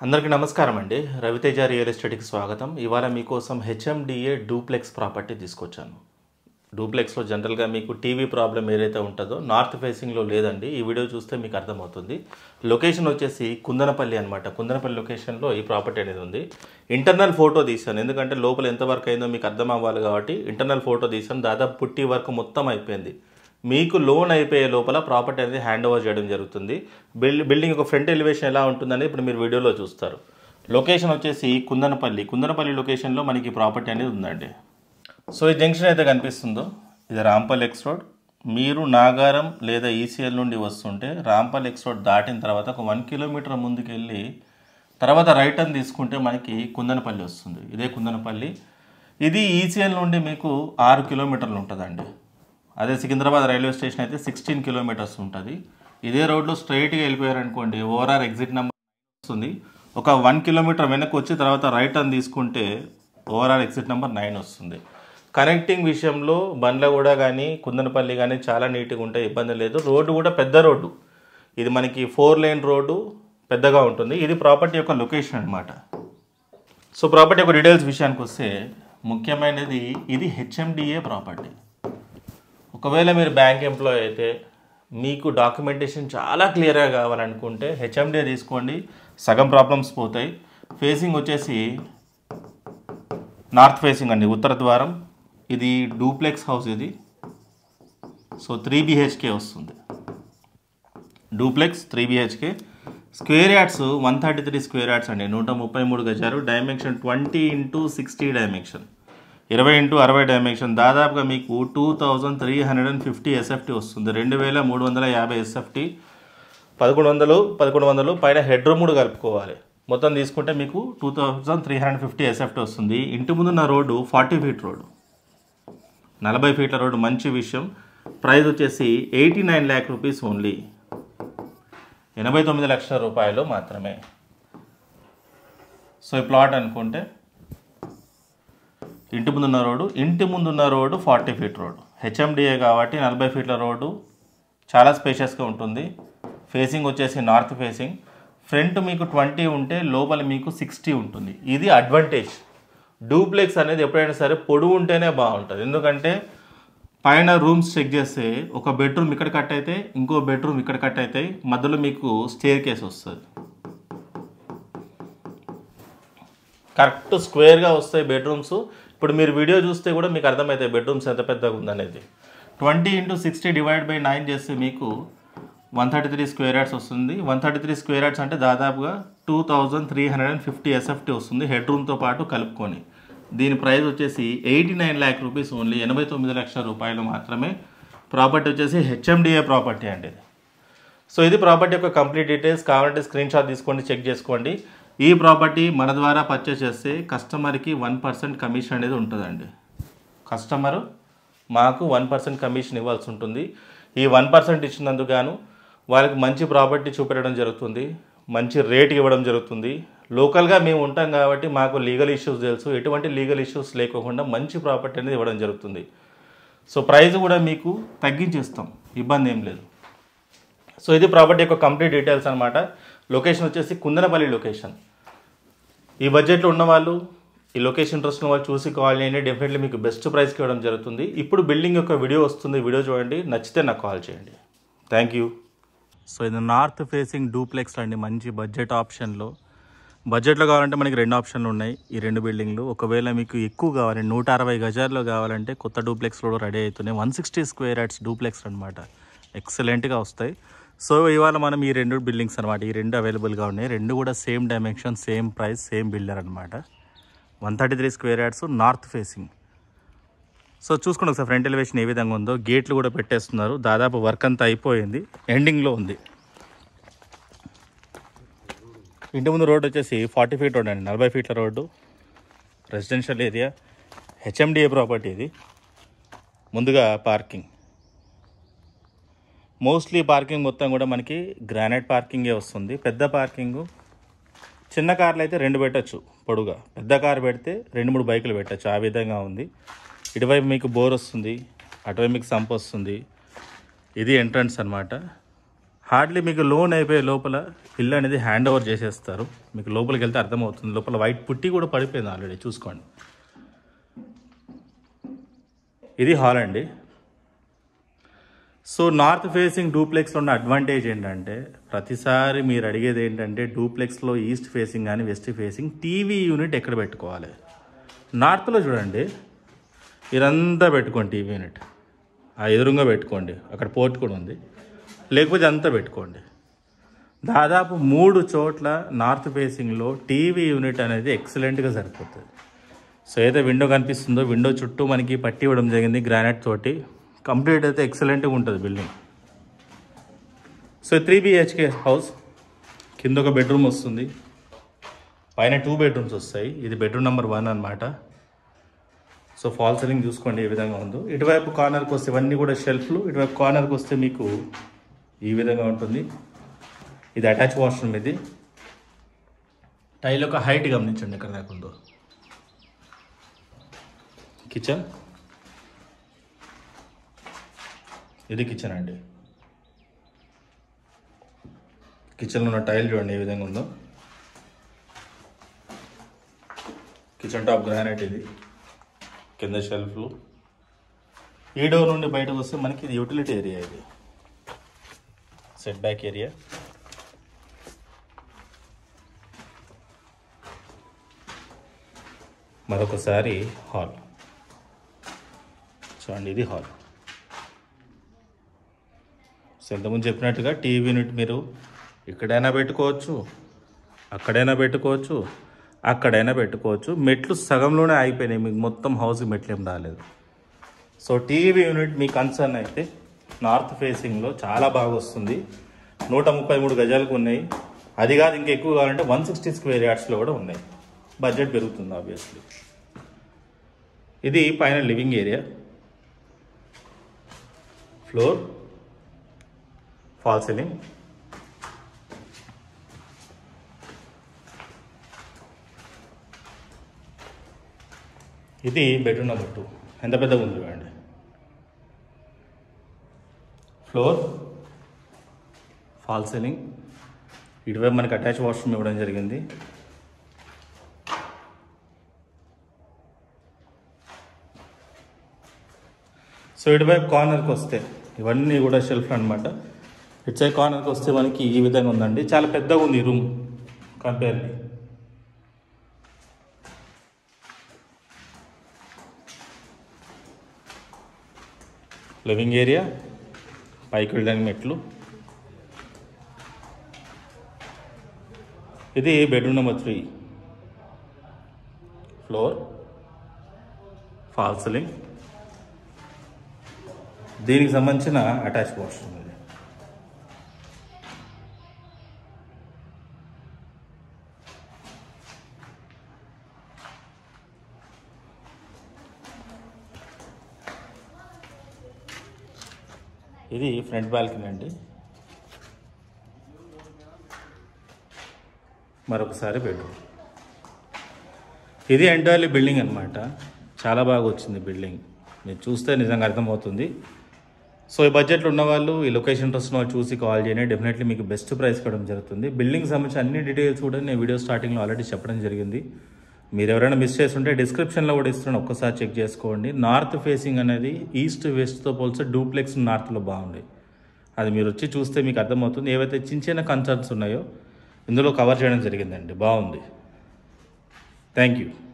అందరికీ నమస్కారం అండి రవితేజ రియల్ ఎస్టేట్కి స్వాగతం ఇవాళ మీకోసం హెచ్ఎండిఏ డూప్లెక్స్ ప్రాపర్టీ తీసుకొచ్చాను డూప్లెక్స్లో జనరల్గా మీకు టీవీ ప్రాబ్లం ఏదైతే ఉంటుందో నార్త్ ఫేసింగ్లో లేదండి ఈ వీడియో చూస్తే మీకు అర్థమవుతుంది లొకేషన్ వచ్చేసి కుందనపల్లి అనమాట కుందనపల్లి లొకేషన్లో ఈ ప్రాపర్టీ అనేది ఉంది ఇంటర్నల్ ఫోటో తీశాను ఎందుకంటే లోపల ఎంత వర్క్ అయిందో మీకు అర్థం అవ్వాలి కాబట్టి ఇంటర్నల్ ఫోటో తీశాను దాదాపు పుట్టి వర్క్ మొత్తం అయిపోయింది మీకు లోన్ అయిపోయే లోపల ప్రాపర్టీ అనేది హ్యాండ్ ఓవర్ చేయడం జరుగుతుంది బిల్డ్ బిల్డింగ్ ఒక ఫ్రంట్ ఎలివేషన్ ఎలా ఉంటుందని ఇప్పుడు మీరు వీడియోలో చూస్తారు లొకేషన్ వచ్చేసి కుందనపల్లి కుందనపల్లి లొకేషన్లో మనకి ప్రాపర్టీ అనేది ఉందండి సో ఈ జంక్షన్ అయితే కనిపిస్తుందో ఇది రాంపల్ ఎక్స్ రోడ్ మీరు నాగారం లేదా ఈసీఎల్ నుండి వస్తుంటే రాంపల్ ఎక్స్ రోడ్ దాటిన తర్వాత ఒక వన్ కిలోమీటర్ ముందుకెళ్ళి తర్వాత రైట్ టర్న్ తీసుకుంటే మనకి కుందనపల్లి వస్తుంది ఇదే కుందనపల్లి ఇది ఈసీఎల్ నుండి మీకు ఆరు కిలోమీటర్లు ఉంటుందండి అదే సికింద్రాబాద్ రైల్వే స్టేషన్ అయితే సిక్స్టీన్ కిలోమీటర్స్ ఉంటుంది ఇదే రోడ్లో స్ట్రైట్గా వెళ్ళిపోయారనుకోండి ఓఆర్ఆర్ ఎగ్జిట్ నెంబర్ వస్తుంది ఒక వన్ కిలోమీటర్ వెనక్కి వచ్చి తర్వాత రైట్ టర్న్ తీసుకుంటే ఓవరాల్ ఎగ్జిట్ నెంబర్ నైన్ వస్తుంది కనెక్టింగ్ విషయంలో బండ్లగూడ కానీ కుందనపల్లి కానీ చాలా నీట్గా ఉంటాయి ఇబ్బంది లేదు రోడ్డు కూడా పెద్ద రోడ్డు ఇది మనకి ఫోర్ లైన్ రోడ్డు పెద్దగా ఉంటుంది ఇది ప్రాపర్టీ యొక్క లొకేషన్ అనమాట సో ప్రాపర్టీ యొక్క డీటెయిల్స్ విషయానికి వస్తే ముఖ్యమైనది ఇది హెచ్ఎండిఏ ప్రాపర్టీ ఒకవేళ మీరు బ్యాంక్ ఎంప్లాయ్ అయితే మీకు డాక్యుమెంటేషన్ చాలా క్లియర్గా కావాలనుకుంటే హెచ్ఎండిఏ తీసుకోండి సగం ప్రాబ్లమ్స్ పోతాయి ఫేసింగ్ వచ్చేసి నార్త్ ఫేసింగ్ అండి ఉత్తర ద్వారం ఇది డూప్లెక్స్ హౌస్ ఇది సో త్రీ బిహెచ్కే వస్తుంది duplex three BHK square yards one thirty three square yards అండి నూట ముప్పై మూడు గజాలు dimension twenty into sixty dimension ఇరవై ఇంటూ అరవై డైమెన్షన్ దాదాపుగా మీకు two thousand three hundred and fifty SFT వస్తుంది రెండు వేల మూడు వందల యాభై ఎస్ఎఫ్టీ పదకొండు వందలు పదకొండు వందలు పైన హెడ్ రూమ్ కూడా కలుపుకోవాలి మొత్తం తీసుకుంటే మీకు two thousand three hundred fifty SFT వస్తుంది ఇంటి ముందున్న రోడ్డు ఫార్టీ ఫీట్ రోడ్డు నలభై ఫీట్ల రోడ్డు మంచి విషయం ప్రైస్ వచ్చేసి eighty nine lakh rupees only ఎనభై తొమ్మిది లక్షల రూపాయలు మాత్రమే సో ఈ ప్లాట్ అనుకుంటే ఇంటి ముందున్న రోడ్డు ఇంటి ముందున్న road forty feet road HMDA కాబట్టి నలభై ఫీట్ల రోడ్డు చాలా స్పేషియస్గా ఉంటుంది ఫేసింగ్ వచ్చేసి నార్త్ ఫేసింగ్ ఫ్రంట్ మీకు ట్వంటీ ఉంటే లోపల మీకు సిక్స్టీ ఉంటుంది ఇది అడ్వాంటేజ్ డూప్లెక్స్ అనేది ఎప్పుడైనా సరే పొడుగు ఉంటేనే బాగుంటుంది ఎందుకంటే పైన రూమ్స్ చెక్ చేస్తే ఒక బెడ్రూమ్ ఇక్కడ కట్ అయితే ఇంకో బెడ్రూమ్ ఇక్కడ కట్ అవుతాయి మధ్యలో మీకు స్టేర్ కేస్ వస్తుంది కరెక్ట్ స్క్వేర్గా వస్తాయి బెడ్రూమ్స్ ఇప్పుడు మీరు వీడియో చూస్తే కూడా మీకు అర్థమవుతాయి బెడ్రూమ్స్ ఎంత పెద్దగా ఉందనేది twenty into sixty divide by nine చేస్తే మీకు one thirty three square yards వస్తుంది one thirty three square yards అంటే దాదాపుగా two thousand three hundred and fifty SFT వస్తుంది హెడ్ రూమ్తో పాటు కలుపుకొని దీని ప్రైస్ వచ్చేసి eighty nine lakh rupees only ఎనభై తొమ్మిది లక్షల రూపాయలు మాత్రమే ప్రాపర్టీ వచ్చేసి హెచ్ఎండిఏ ప్రాపర్టీ అండి ఇది సో ఇది ప్రాపర్టీ యొక్క కంప్లీట్ డీటెయిల్స్ కావాలంటే స్క్రీన్ షాట్ తీసుకోండి చెక్ చేసుకోండి ఈ ప్రాపర్టీ మన ద్వారా పర్చేస్ చేస్తే కస్టమర్కి వన్ పర్సెంట్ కమిషన్ అనేది ఉంటుందండి కస్టమరు మాకు వన్ పర్సెంట్ కమిషన్ ఇవ్వాల్సి ఉంటుంది ఈ వన్ పర్సెంట్ ఇచ్చినందుకు గాను వాళ్ళకి మంచి ప్రాపర్టీ చూపెట్టడం జరుగుతుంది మంచి రేట్ ఇవ్వడం జరుగుతుంది లోకల్గా మేము ఉంటాం కాబట్టి మాకు లీగల్ ఇష్యూస్ తెలుసు ఎటువంటి లీగల్ ఇష్యూస్ లేకోకుండా మంచి ప్రాపర్టీ అనేది ఇవ్వడం జరుగుతుంది సో ప్రైస్ కూడా మీకు తగ్గించేస్తాం ఇబ్బంది ఏం లేదు సో ఇది ప్రాపర్టీ యొక్క కంప్లీట్ డీటెయిల్స్ అనమాట లొకేషన్ వచ్చేసి కుందనపల్లి లొకేషన్ ఈ బడ్జెట్లో ఉన్న వాళ్ళు ఈ లొకేషన్ ఇంట్రెస్ట్ ఉన్న వాళ్ళు చూసి కాల్ చేయండి డెఫినెట్లీ మీకు బెస్ట్ ప్రైస్కి ఇవ్వడం జరుగుతుంది ఇప్పుడు బిల్డింగ్ యొక్క వీడియో వస్తుంది వీడియో చూడండి నచ్చితే నాకు కాల్ చేయండి థ్యాంక్ యూ సో ఇది నార్త్ ఫేసింగ్ డూప్లెక్స్ అండి మంచి బడ్జెట్ ఆప్షన్లో బడ్జెట్లో కావాలంటే మనకి రెండు ఆప్షన్లు ఉన్నాయి ఈ రెండు బిల్డింగ్లు ఒకవేళ మీకు ఎక్కువ కావాలి నూట అరవై గజాల్లో కావాలంటే కొత్త డూప్లెక్స్లో రెడీ అవుతున్నాయి one sixty square yards duplex అనమాట ఎక్సలెంట్గా వస్తాయి సో ఇవాళ మనం ఈ రెండు బిల్డింగ్స్ అనమాట ఈ రెండు అవైలబుల్గా ఉన్నాయి రెండు కూడా same dimension same price same builder అనమాట one thirty three square yards north facing so చూసుకోండి ఒకసారి ఫ్రంట్ ఎలివేషన్ ఏ విధంగా ఉందో గేట్లు కూడా పెట్టేస్తున్నారు దాదాపు వర్క్ అంతా అయిపోయింది ఎండింగ్లో ఉంది ఇంటి ముందు రోడ్ వచ్చేసి ఫార్టీ ఫీట్ రోడ్ అండి నలభై ఫీట్ల road residential area HMDA property ఇది ముందుగా పార్కింగ్ మోస్ట్లీ పార్కింగ్ మొత్తం కూడా మనకి గ్రానైట్ పార్కింగే వస్తుంది పెద్ద పార్కింగ్ చిన్న కార్లు అయితే రెండు పెట్టచ్చు పొడుగా పెద్ద కార్ పెడితే రెండు మూడు బైకులు పెట్టచ్చు ఆ విధంగా ఉంది ఇటువైపు మీకు బోర్ వస్తుంది అటువైపు మీకు సంప్ వస్తుంది ఇది ఎంట్రన్స్ అనమాట హార్డ్లీ మీకు లోన్ అయిపోయే లోపల ఇల్లు అనేది హ్యాండ్ ఓవర్ చేసేస్తారు మీకు లోపలికి వెళ్తే అర్థమవుతుంది లోపల వైట్ పుట్టి కూడా పడిపోయింది ఆల్రెడీ చూసుకోండి ఇది హాల్ అండి సో నార్త్ ఫేసింగ్ డూప్లెక్స్లో ఉన్న అడ్వాంటేజ్ ఏంటంటే ప్రతిసారి మీరు అడిగేది ఏంటంటే డూప్లెక్స్లో ఈస్ట్ ఫేసింగ్ కానీ వెస్ట్ ఫేసింగ్ టీవీ యూనిట్ ఎక్కడ పెట్టుకోవాలి నార్త్లో చూడండి ఇదంతా పెట్టుకోండి టీవీ యూనిట్ ఆ ఎదురుగా పెట్టుకోండి అక్కడ పోర్ట్ కూడా ఉంది లేకపోతే అంతా పెట్టుకోండి దాదాపు మూడు చోట్ల నార్త్ ఫేసింగ్లో టీవీ యూనిట్ అనేది ఎక్సలెంట్గా సరిపోతుంది సో ఏదైతే విండో కనిపిస్తుందో విండో చుట్టూ మనకి పట్టి ఇవ్వడం జరిగింది గ్రానైట్ తోటి కంప్లీట్ అయితే ఎక్సలెంట్గా ఉంటుంది building so three BHK house కింద ఒక బెడ్రూమ్ వస్తుంది పైన టూ బెడ్రూమ్స్ వస్తాయి ఇది బెడ్రూమ్ నెంబర్ వన్ అనమాట సో ఫాల్ సీలింగ్ చూసుకోండి ఏ విధంగా ఉందో ఇటువైపు కార్నర్కి వస్తే ఇవన్నీ కూడా షెల్ఫ్లు ఇటువైపు కార్నర్కి వస్తే మీకు ఈ విధంగా ఉంటుంది ఇది అటాచ్ వాష్రూమ్ ఇది టైల్ యొక్క హైట్ గమనించండి ఎక్కడ దాకా ఉందో కిచెన్ ఇది కిచెన్ అండి కిచెన్లో ఉన్న టైల్ చూడండి ఏ విధంగా ఉందో కిచెన్ టాప్ గ్రానైట్ ఇది కింద షెల్ఫ్లు ఈ డోర్ నుండి బయటకు వస్తే మనకి ఇది యూటిలిటీ ఏరియా ఇది సెట్ బ్యాక్ ఏరియా మరొకసారి హాల్ చూడండి ఇది హాల్ సో ఇంతకుముందు చెప్పినట్టుగా టీవీ యూనిట్ మీరు ఇక్కడైనా పెట్టుకోవచ్చు అక్కడైనా పెట్టుకోవచ్చు అక్కడైనా పెట్టుకోవచ్చు మెట్లు సగంలోనే అయిపోయినాయి మీకు మొత్తం హౌస్కి మెట్లు ఏం రాలేదు సో టీవీ యూనిట్ మీ కన్సర్న్ అయితే నార్త్ ఫేసింగ్లో చాలా బాగా వస్తుంది నూట ముప్పై మూడు గజాలకు ఉన్నాయి అది కాదు ఇంకా ఎక్కువ కావాలంటే వన్ సిక్స్టీ స్క్వేర్ యార్డ్స్లో కూడా ఉన్నాయి బడ్జెట్ పెరుగుతుంది ఆబ్వియస్లీ ఇది పైన living area floor fall ceiling ఇది బెడ్రూమ్ నెంబర్ టూ ఎంత పెద్దగా ఉంది చూడండి ఫ్లోర్ ఫాల్ సీలింగ్ ఇటువైపు మనకి అటాచ్ వాష్రూమ్ ఇవ్వడం జరిగింది సో ఇటువైపు కార్నర్కి వస్తే ఇవన్నీ కూడా షెల్ఫ్ అనమాట ఇటు సైడ్ కార్నర్కి వస్తే మనకి ఈ విధంగా ఉందండి చాలా పెద్దగా ఉంది ఈ రూమ్ కంపేర్లీ లివింగ్ ఏరియా పైకి వెళ్ళడానికి మెట్లు ఇది bedroom number three floor fall ceiling దీనికి సంబంధించిన అటాచ్ వాష్రూమ్ ఇది ఇది ఫ్రంట్ బాల్కనీ అండి మరొకసారి బెడ్రూమ్ ఇది ఎంటైర్లీ బిల్డింగ్ అనమాట చాలా బాగా వచ్చింది బిల్డింగ్ మీరు చూస్తే నిజంగా అర్థమవుతుంది సో ఈ బడ్జెట్లో ఉన్న వాళ్ళు ఈ లొకేషన్ ఇంట్రెస్ట్ వాళ్ళు చూసి కాల్ చేయండి డెఫినెట్లీ మీకు బెస్ట్ ప్రైస్ ఇవ్వడం జరుగుతుంది బిల్డింగ్ సంబంధించి అన్ని డీటెయిల్స్ కూడా నేను వీడియో స్టార్టింగ్లో ఆల్రెడీ చెప్పడం జరిగింది మీరు ఎవరైనా మిస్ చేస్తుంటే డిస్క్రిప్షన్లో కూడా ఇస్తున్నాను ఒక్కసారి చెక్ చేసుకోండి నార్త్ ఫేసింగ్ అనేది ఈస్ట్ వెస్ట్తో పోల్స్తే డూప్లెక్స్ నార్త్లో బాగుంది అది మీరు వచ్చి చూస్తే మీకు అర్థమవుతుంది ఏవైతే చిన్న చిన్న కన్సర్న్స్ ఉన్నాయో ఇందులో కవర్ చేయడం జరిగిందండి బాగుంది థ్యాంక్ యూ